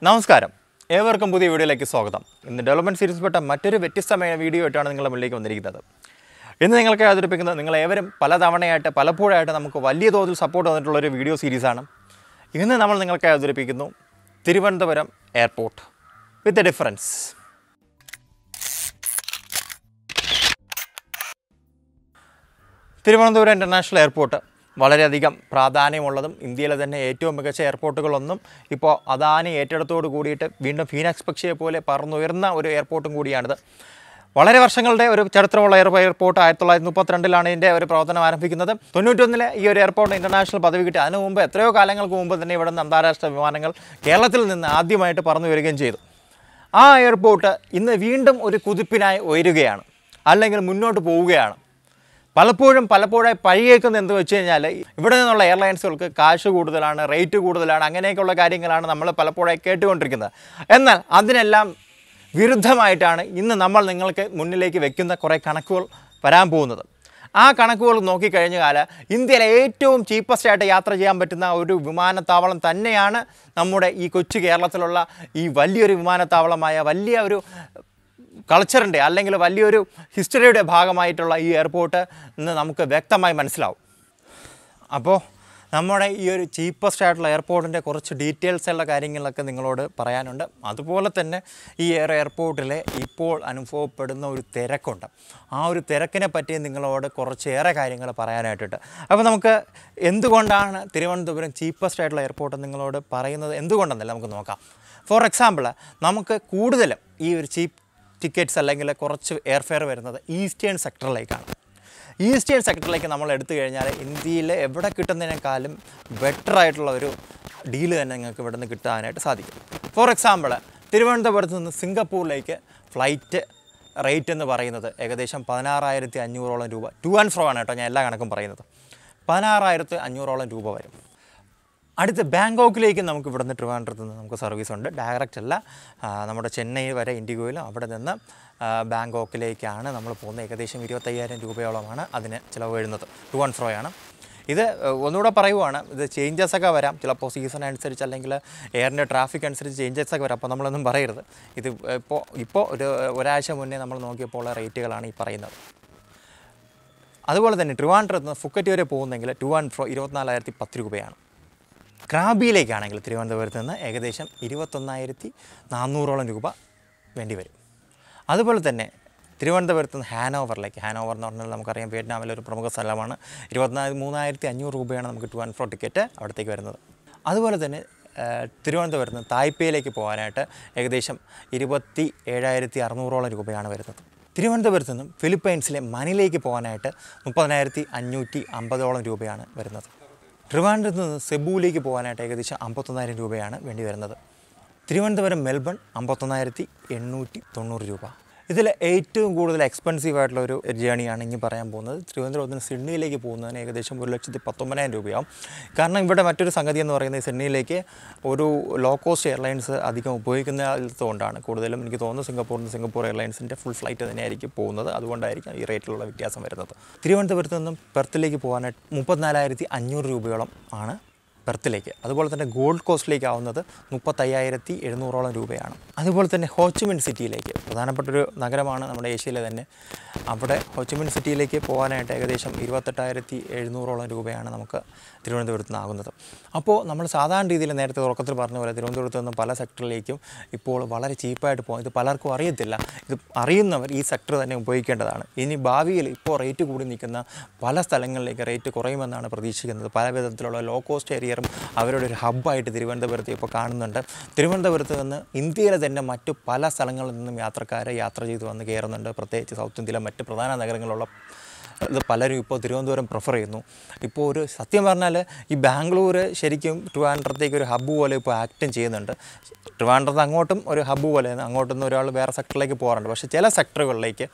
നമസ്കാരം ഏവർക്കും പുതിയ വീഡിയോയിലേക്ക് സ്വാഗതം ഇന്ന് ഡെവലപ്മെൻറ്റ് സീരീസിൽപ്പെട്ട മറ്റൊരു വ്യത്യസ്തമായ വീഡിയോ ആയിട്ടാണ് നിങ്ങളുടെ മുന്നിലേക്ക് വന്നിരിക്കുന്നത് ഇന്ന് നിങ്ങൾക്ക് അവതരിപ്പിക്കുന്നത് നിങ്ങൾ ഏവരും പലതവണയായിട്ട് പലപ്പോഴായിട്ട് നമുക്ക് വലിയ തോതിൽ സപ്പോർട്ട് തന്നിട്ടുള്ള ഒരു വീഡിയോ സീരീസാണ് ഇന്ന് നമ്മൾ നിങ്ങൾക്ക് അവതരിപ്പിക്കുന്നു Thiruvananthapuram airport with a difference Thiruvananthapuram international airport വളരെയധികം പ്രാധാന്യമുള്ളതും ഇന്ത്യയിലെ തന്നെ ഏറ്റവും മികച്ച എയർപോർട്ടുകളൊന്നും ഇപ്പോൾ അദാനി ഏറ്റെടുത്തോട് കൂടിയിട്ട് വീണ്ടും ഫീനക്സ് പക്ഷിയെ പോലെ പറന്നുയർന്ന ഒരു എയർപോർട്ടും കൂടിയാണിത് വളരെ വർഷങ്ങളുടെ ഒരു ചരിത്രമുള്ള എയർ എയർപോർട്ട് ആയിരത്തി തൊള്ളായിരത്തി മുപ്പത്തിരണ്ടിലാണ് ഇതിൻ്റെ ഒരു പ്രവർത്തനം ആരംഭിക്കുന്നത് തൊണ്ണൂറ്റൊന്നിലെ ഈ ഒരു എയർപോർട്ട് ഇൻ്റർനാഷണൽ പദവി കിട്ടി അതിനു മുമ്പ് എത്രയോ കാലങ്ങൾക്ക് മുമ്പ് തന്നെ ഇവിടെ നിന്ന് അന്താരാഷ്ട്ര വിമാനങ്ങൾ കേരളത്തിൽ നിന്ന് ആദ്യമായിട്ട് പറന്നു വരികയും ചെയ്തു ആ എയർപോർട്ട് ഇന്ന് വീണ്ടും ഒരു കുതിപ്പിനായി ഉയരുകയാണ് അല്ലെങ്കിൽ മുന്നോട്ട് പോവുകയാണ് പലപ്പോഴും പലപ്പോഴായി പഴിയേക്കുന്നത് എന്ത് വെച്ച് കഴിഞ്ഞാൽ ഇവിടെ നിന്നുള്ള എയർലൈൻസുകൾക്ക് കാശ് കൂടുതലാണ് റേറ്റ് കൂടുതലാണ് അങ്ങനെയൊക്കെയുള്ള കാര്യങ്ങളാണ് നമ്മൾ പലപ്പോഴായി കേട്ടുകൊണ്ടിരിക്കുന്നത് എന്നാൽ അതിനെല്ലാം വിരുദ്ധമായിട്ടാണ് ഇന്ന് നമ്മൾ നിങ്ങൾക്ക് മുന്നിലേക്ക് വെക്കുന്ന കുറേ കണക്കുകൾ വരാൻ പോകുന്നത് ആ കണക്കുകൾ നോക്കിക്കഴിഞ്ഞാൽ ഇന്ത്യയിലെ ഏറ്റവും ചീപ്പസ്റ്റ് ആയിട്ട് യാത്ര ചെയ്യാൻ പറ്റുന്ന ഒരു വിമാനത്താവളം തന്നെയാണ് നമ്മുടെ ഈ കൊച്ചു കേരളത്തിലുള്ള ഈ വലിയൊരു വിമാനത്താവളമായ വലിയ ഒരു കൾച്ചറിൻ്റെ അല്ലെങ്കിൽ വലിയൊരു ഹിസ്റ്ററിയുടെ ഭാഗമായിട്ടുള്ള ഈ എയർപോർട്ട് ഇന്ന് നമുക്ക് വ്യക്തമായി മനസ്സിലാവും അപ്പോൾ നമ്മുടെ ഈ ഒരു ചീപ്പസ്റ്റ് ആയിട്ടുള്ള എയർപോർട്ടിൻ്റെ കുറച്ച് ഡീറ്റെയിൽസ് ഉള്ള കാര്യങ്ങളൊക്കെ നിങ്ങളോട് പറയാനുണ്ട് അതുപോലെ തന്നെ ഈ എയർ എയർപോർട്ടിലെ ഇപ്പോൾ അനുഭവപ്പെടുന്ന ഒരു തിരക്കുണ്ട് ആ ഒരു തിരക്കിനെ പറ്റി നിങ്ങളോട് കുറച്ചേറെ കാര്യങ്ങൾ പറയാനായിട്ടുണ്ട് അപ്പോൾ നമുക്ക് എന്തുകൊണ്ടാണ് തിരുവനന്തപുരം ചീപ്പസ്റ്റ് ആയിട്ടുള്ള എയർപോർട്ട് നിങ്ങളോട് പറയുന്നത് എന്തുകൊണ്ടെന്നല്ല നമുക്ക് നോക്കാം ഫോർ എക്സാമ്പിൾ നമുക്ക് കൂടുതലും ഈ ഒരു ചീപ്പ് ടിക്കറ്റ്സ് അല്ലെങ്കിൽ കുറച്ച് എയർഫെയർ വരുന്നത് ഈസ്റ്റേൺ സെക്ടറിലേക്കാണ് ഈസ്റ്റേൺ സെക്ടറിലേക്ക് നമ്മൾ എടുത്തു കഴിഞ്ഞാൽ ഇന്ത്യയിൽ എവിടെ കിട്ടുന്നതിനേക്കാളും ബെറ്റർ ആയിട്ടുള്ള ഒരു ഡീല് തന്നെ നിങ്ങൾക്ക് ഇവിടെ നിന്ന് കിട്ടാനായിട്ട് സാധിക്കും ഫോർ എക്സാമ്പിൾ തിരുവനന്തപുരത്ത് നിന്ന് സിംഗപ്പൂരിലേക്ക് ഫ്ലൈറ്റ് റേറ്റ് എന്ന് പറയുന്നത് ഏകദേശം പതിനാറായിരത്തി അഞ്ഞൂറോളം രൂപ ടു ആൻഡ് ഫ്രോ ആണ് കേട്ടോ ഞാൻ എല്ലാ കണക്കും പറയുന്നത് പതിനാറായിരത്തി അഞ്ഞൂറോളം രൂപ വരും അടുത്ത് ബാങ്കോക്കിലേക്ക് നമുക്ക് ഇവിടുന്ന് ട്രിവാൻഡ്രത്ത് നിന്ന് നമുക്ക് സർവീസ് ഉണ്ട് ഡയറക്റ്റ് അല്ല ആ, നമ്മുടെ ചെന്നൈ വരെ ഇൻഡിഗോയിലും അവിടെ നിന്ന് ആ, ബാങ്കോക്കിലേക്കാണ് നമ്മൾ പോകുന്നത് ഏകദേശം ഇരുപത്തയ്യായിരം രൂപയോളമാണ് അതിന് ചിലവ് വരുന്നത് ടു വൺ ഫ്രോ ആണ് ഇത് ഏഹ്, ഒന്നുകൂടെ പറയുവാണ് ഇത് ചേഞ്ചസ് ഒക്കെ വരാം ചിലപ്പോൾ സീസൺ അനുസരിച്ച് അല്ലെങ്കിൽ എയറിൻ്റെ ട്രാഫിക് അനുസരിച്ച് ചേഞ്ചസ് ഒക്കെ വരാം അപ്പോൾ നമ്മളൊന്നും പറയരുത് ഇത് ഇപ്പോൾ ഇപ്പോൾ ഒരു ഒരാഴ്ച മുന്നേ നമ്മൾ നോക്കിയപ്പോൾ ഉള്ള റേറ്റുകളാണ് ഈ പറയുന്നത് അതുപോലെ തന്നെ ട്രിവാൻഡ്രത്ത് നിന്ന് ഫുക്കറ്റ് വരെ പോകുന്നെങ്കിൽ ടു വൺ ഫ്രോ ഇരുപത്തിനാലായിരത്തി പത്ത് രൂപയാണ് ക്രാബിയിലേക്കാണെങ്കിൽ തിരുവനന്തപുരത്ത് നിന്ന് ഏകദേശം ഇരുപത്തൊന്നായിരത്തി നാനൂറോളം രൂപ വേണ്ടി വരും അതുപോലെ തന്നെ തിരുവനന്തപുരത്ത് നിന്ന് ഹാനോവറിലേക്ക് ഹാനോവർ എന്ന് പറഞ്ഞാൽ നമുക്കറിയാം വിയറ്റ്നാമിലെ ഒരു പ്രമുഖ സ്ഥലമാണ് ഇരുപത്തിനാല് മൂന്നായിരത്തി അഞ്ഞൂറ് രൂപയാണ് നമുക്ക് ടു ആൻഡ് ഫ്രോ ടിക്കറ്റ് അവിടത്തേക്ക് വരുന്നത് അതുപോലെ തന്നെ ആ, തിരുവനന്തപുരത്ത് നിന്ന് തായ്പേയിലേക്ക് പോകാനായിട്ട് ഏകദേശം ഇരുപത്തി ഏഴായിരത്തി അറുന്നൂറോളം രൂപയാണ് വരുന്നത് തിരുവനന്തപുരത്ത് നിന്നും ഫിലിപ്പൈൻസിലെ മനിലേക്ക് പോകാനായിട്ട് മുപ്പതിനായിരത്തി അഞ്ഞൂറ്റി അമ്പതോളം രൂപയാണ് വരുന്നത് ട്രിവാൻഡ്രത്ത് നിന്ന് സെബുവിലേക്ക് പോകാനായിട്ട് ഏകദേശം അമ്പത്തൊന്നായിരം രൂപയാണ് വേണ്ടി വരുന്നത് തിരുവനന്തപുരം മെൽബൺ അമ്പത്തൊന്നായിരത്തി എണ്ണൂറ്റി തൊണ്ണൂറ് രൂപ ഇതിൽ ഏറ്റവും കൂടുതൽ എക്സ്പെൻസീവ് ആയിട്ടുള്ള ഒരു ജേണിയാണ് ഇനി പറയാൻ പോകുന്നത് തിരുവനന്തപുരത്ത് നിന്ന് സിഡ്നിയിലേക്ക് പോകുന്നതിന് ഏകദേശം ഒരു ലക്ഷത്തി പത്തൊമ്പതിനായിരം രൂപയാവും കാരണം ഇവിടെ മറ്റൊരു സംഗതി എന്ന് പറയുന്നത് സിഡ്നിയിലേക്ക് ഒരു ലോ കോസ്റ്റ് എയർലൈൻസ് അധികം ഉപയോഗിക്കുന്നതുകൊണ്ടാണ് കൂടുതലും എനിക്ക് തോന്നുന്നു സിംഗപ്പൂരിൽ നിന്ന് സിംഗപ്പൂർ എയർലൈൻസിൻ്റെ ഫുൾ ഫ്ലൈറ്റ് തന്നെയായിരിക്കും പോകുന്നത് അതുകൊണ്ടായിരിക്കും ഈ റേറ്റിലുള്ള വ്യത്യാസം വരുന്നത് തിരുവനന്തപുരത്ത് നിന്നും പെർത്തിലേക്ക് പോകാനായിട്ട് മുപ്പത്തിനാലായിരത്തി അഞ്ഞൂറ് രൂപയോളം ആണ് പെർത്തിലേക്ക് അതുപോലെ തന്നെ ഗോൾഡ് കോസ്റ്റിലേക്ക് ആവുന്നത് മുപ്പത്തയ്യായിരത്തി എഴുന്നൂറോളം രൂപയാണ് അതുപോലെ തന്നെ ഹോച്ചിമിൻ സിറ്റിയിലേക്ക് പ്രധാനപ്പെട്ട ഒരു നഗരമാണ് നമ്മുടെ ഏഷ്യയിലെ തന്നെ അവിടെ ഹോച്ചിമിൻ സിറ്റിയിലേക്ക് പോകാനായിട്ട് ഏകദേശം ഇരുപത്തെട്ടായിരത്തി എഴുന്നൂറോളം രൂപയാണ് നമുക്ക് തിരുവനന്തപുരത്ത് നിന്ന് ആകുന്നത് അപ്പോൾ നമ്മൾ സാധാരണ രീതിയിൽ നേരത്തെ തുടക്കത്തിൽ പറഞ്ഞ പോലെ തിരുവനന്തപുരത്ത് നിന്ന് പല സെക്ടറിലേക്കും ഇപ്പോൾ വളരെ ചീപ്പായിട്ട് പോകും ഇത് പലർക്കും അറിയത്തില്ല ഇത് അറിയുന്നവർ ഈ സെക്ടർ തന്നെ ഉപയോഗിക്കേണ്ടതാണ് ഇനി ഭാവിയിൽ ഇപ്പോൾ റേറ്റ് കൂടി നിൽക്കുന്ന പല സ്ഥലങ്ങളിലേക്ക് റേറ്റ് കുറയുമെന്നാണ് പ്രതീക്ഷിക്കുന്നത് പല വിധത്തിലുള്ള ലോ കോസ്റ്റ് ഏരിയറും അവരുടെ ഒരു ഹബ്ബായിട്ട് തിരുവനന്തപുരത്ത് ഇപ്പോൾ കാണുന്നുണ്ട് തിരുവനന്തപുരത്ത് നിന്ന് ഇന്ത്യയിലെ തന്നെ മറ്റു പല സ്ഥലങ്ങളിൽ നിന്നും യാത്രക്കാരെ യാത്ര ചെയ്ത് വന്ന് കയറുന്നുണ്ട് പ്രത്യേകിച്ച് സൗത്ത് ഇന്ത്യയിലെ മറ്റ് പ്രധാന നഗരങ്ങളുള്ള ഇത് പലരും ഇപ്പോൾ തിരുവനന്തപുരം പ്രിഫർ ചെയ്യുന്നു ഇപ്പോൾ ഒരു സത്യം പറഞ്ഞാൽ ഈ ബാംഗ്ലൂർ ശരിക്കും ട്രിവാൻഡ്രത്തേക്ക് ഒരു ഹബ്ബ് പോലെ ഇപ്പോൾ ആക്റ്റും ചെയ്യുന്നുണ്ട് ട്രിവാൻഡ്രത്ത് അങ്ങോട്ടും ഒരു ഹബ്ബ് പോലെ അങ്ങോട്ടും നിന്ന് ഒരാൾ വേറെ സെക്ടറിലേക്ക് പോകാറുണ്ട് പക്ഷേ ചില സെക്ടറുകളിലേക്ക്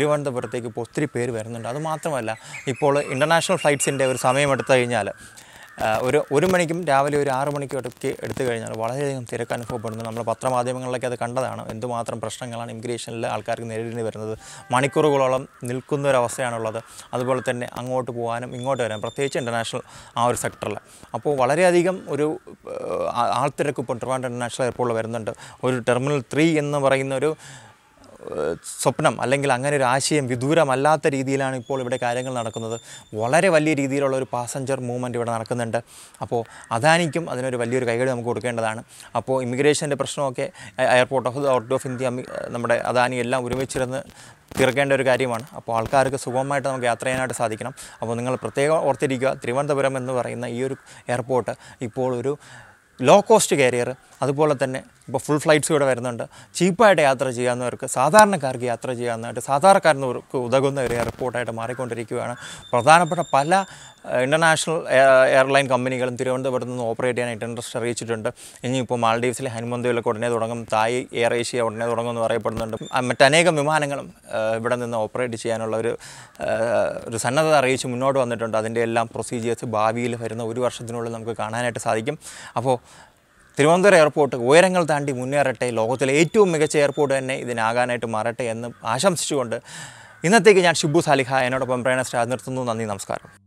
തിരുവനന്തപുരത്തേക്ക് ഇപ്പോൾ ഒത്തിരി പേര് വരുന്നുണ്ട് അതുമാത്രമല്ല ഇപ്പോൾ ഇൻ്റർനാഷണൽ ഫ്ലൈറ്റ്സിൻ്റെ ഒരു സമയം എടുത്തു കഴിഞ്ഞാൽ ആ, ഒരു ഒരു മണിക്കും രാവിലെ ഒരു ആറ് മണിക്കും ഇടയ്ക്ക് എടുത്തു കഴിഞ്ഞാൽ വളരെയധികം തിരക്ക് അനുഭവപ്പെടുന്നു നമ്മൾ പത്രമാധ്യമങ്ങളിലൊക്കെ അത് കണ്ടതാണ് എന്തുമാത്രം പ്രശ്നങ്ങളാണ് ഇമിഗ്രേഷനിൽ ആൾക്കാർക്ക് നേരിടേണ്ടി വരുന്നത് മണിക്കൂറുകളോളം നിൽക്കുന്ന ഒരു അവസ്ഥയാണുള്ളത് അതുപോലെ തന്നെ അങ്ങോട്ട് പോകാനും ഇങ്ങോട്ട് വരാനും പ്രത്യേകിച്ച് ഇൻ്റർനാഷണൽ ആ ഒരു സെക്ടറിൽ അപ്പോൾ വളരെയധികം ഒരു ഏഹ്, ആ- ആൾത്തിരക്ക് ഇപ്പോൾ ട്രിവാൻഡ്രം ഇൻ്റർനാഷണൽ എയർപോർട്ടിൽ വരുന്നുണ്ട് ഒരു ടെർമിനൽ ത്രീ എന്ന് പറയുന്ന ഒരു ഏഹ് സ്വപ്നം അല്ലെങ്കിൽ അങ്ങനെ ഒരു ആശയം വിദൂരമല്ലാത്ത രീതിയിലാണ് ഇപ്പോൾ ഇവിടെ കാര്യങ്ങൾ നടക്കുന്നത് വളരെ വലിയ രീതിയിലുള്ള ഒരു പാസഞ്ചർ മൂവ്മെൻറ്റ് ഇവിടെ നടക്കുന്നുണ്ട് അപ്പോൾ അദാനിക്കും അതിനൊരു വലിയൊരു കൈകടി നമുക്ക് കൊടുക്കേണ്ടതാണ് അപ്പോൾ ഇമിഗ്രേഷൻ്റെ പ്രശ്നമൊക്കെ a- airport of out of India അമി- നമ്മുടെ അദാനി എല്ലാം ഒരുമിച്ചിരുന്ന് തീർക്കേണ്ട ഒരു കാര്യമാണ് അപ്പോൾ ആൾക്കാർക്ക് സുഗമമായിട്ട് നമുക്ക് യാത്ര ചെയ്യാനായിട്ട് സാധിക്കണം അപ്പോൾ നിങ്ങൾ പ്രത്യേകം ഓർത്തിരിക്കുക തിരുവനന്തപുരം എന്ന് പറയുന്ന ഈ ഒരു എയർപോർട്ട് ഇപ്പോൾ ഒരു ലോ കോസ്റ്റ് കാരിയർ അതുപോലെ തന്നെ ഇപ്പോൾ ഫുൾ ഫ്ലൈറ്റ്സ് ഇവിടെ വരുന്നുണ്ട് ചീപ്പായിട്ട് യാത്ര ചെയ്യാവുന്നവർക്ക് സാധാരണക്കാർക്ക് യാത്ര ചെയ്യാവുന്നതായിട്ട് സാധാരണക്കാരനവർക്ക് ഉതകുന്ന ഒരു എയർപോർട്ടായിട്ട് മാറിക്കൊണ്ടിരിക്കുകയാണ് പ്രധാനപ്പെട്ട പല ഇൻ്റർനാഷണൽ എയർലൈൻ കമ്പനികളും തിരുവനന്തപുരത്ത് നിന്ന് ഓപ്പറേറ്റ് ചെയ്യാനായിട്ട് ഇൻട്രസ്റ്റ് അറിയിച്ചിട്ടുണ്ട് ഇനിയിപ്പോൾ മാൾഡീവ്സിലെ ഹനുമന്തയിലൊക്കെ ഉടനെ തുടങ്ങും തായ് എയർ ഏഷ്യ ഉടനെ തുടങ്ങുമെന്ന് പറയപ്പെടുന്നുണ്ട് ആ, മറ്റനേകം വിമാനങ്ങളും ആ, ഇവിടെ നിന്ന് ഓപ്പറേറ്റ് ചെയ്യാനുള്ള ഒരു ആ, ഒരു സന്നദ്ധത അറിയിച്ച് മുന്നോട്ട് വന്നിട്ടുണ്ട് അതിൻ്റെ എല്ലാം പ്രൊസീജിയേഴ്സ് ഭാവിയിൽ വരുന്ന ഒരു വർഷത്തിനുള്ളിൽ നമുക്ക് കാണാനായിട്ട് സാധിക്കും അപ്പോൾ തിരുവനന്തപുരം എയർപോർട്ട് ഉയരങ്ങൾ താണ്ടി മുന്നേറട്ടെ ലോകത്തിലെ ഏറ്റവും മികച്ച എയർപോർട്ട് തന്നെ ഇതിനാകാനായിട്ട് മാറട്ടെ എന്ന് ആശംസിച്ചുകൊണ്ട് ഇന്നത്തേക്ക് ഞാൻ ഷിബു സാലിഹ എന്നോടൊപ്പം പ്രേരണ സ്റ്റാർ നിർത്തുന്നു നന്ദി നമസ്കാരം